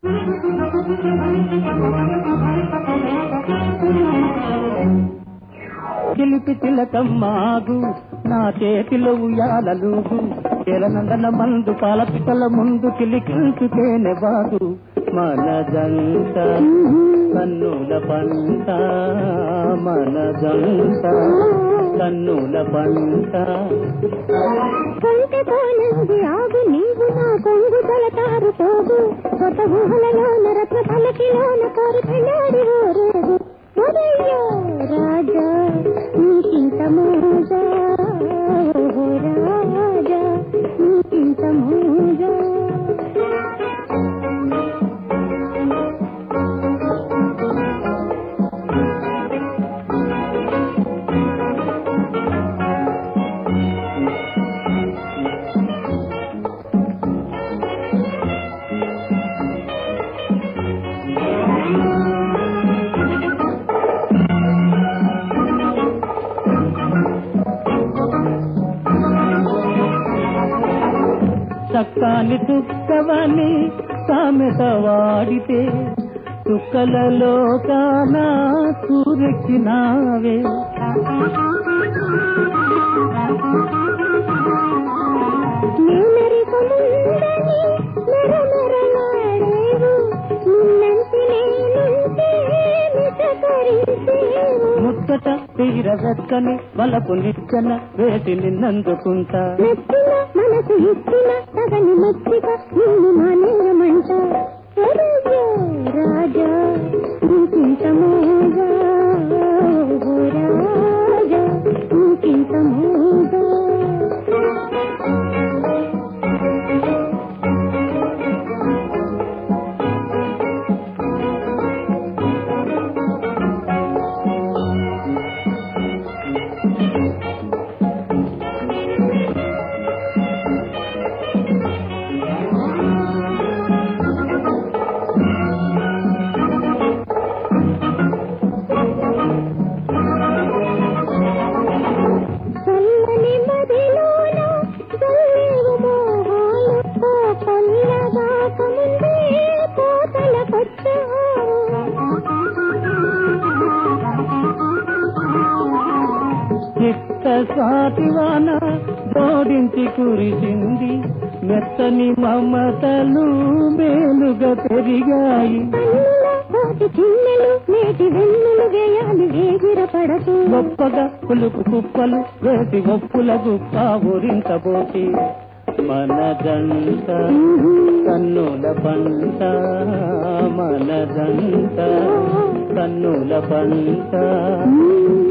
చిలిపి చిలకమ్మాగు నా చేతిలో ఉయ్యాలలుగు ఎలనందన మందు పాల పిట్టల ముందు చిలికిల్చుతేనే బాగు మన జంట కన్నుల పంట మన జంట కన్నుల పంట కంటి పోనంది ఆగు నీవు నా కొంగు తలతారు పోగు కొత్త ఊహలలోన రత్న పలకిలోన కోరి పెళ్ళాడి ఊరేగు మొదయ్యో రాజా నీకింత మోజా ఓహో రాజా నీకింత మోజా చక్కాని చుక్కవని సామెత వాడితే చుక్కలలో కానా సూరెక్కినావే నేనరికముందని మెరమెరలాడేవు నిన్నంటి నేనుంటే నిజకరించేవు ముచ్చట తీరవెక్కని వలపు నిచ్చన వేటి నిన్నందుకుంటా మెచ్చిన మనసు ఇచ్చిన తగని మచ్చిక నిన్ను మానేయమంట ఒరయ్యో రాజా నీకింత మోగా ఓ రాజా నీకింత మోగా చల్లని మదిలోన చల్లేవు మోహాలు ఓ కొల్లదాక ముందే చిత్త సాటివాన జోడించి కురిసింది మెత్తని మమతలు మేలుగా పెరిగాయి చిన్నెలు నేటి వెన్నులు వేయాలి వేగిర పడకు గొప్పగా పులుపు కుప్పలు వేసి ఒప్పుల గుప్ప ఊరించబోతి మన జంట కన్నుల పంట మన జంట కన్నుల పంట మ్మ్.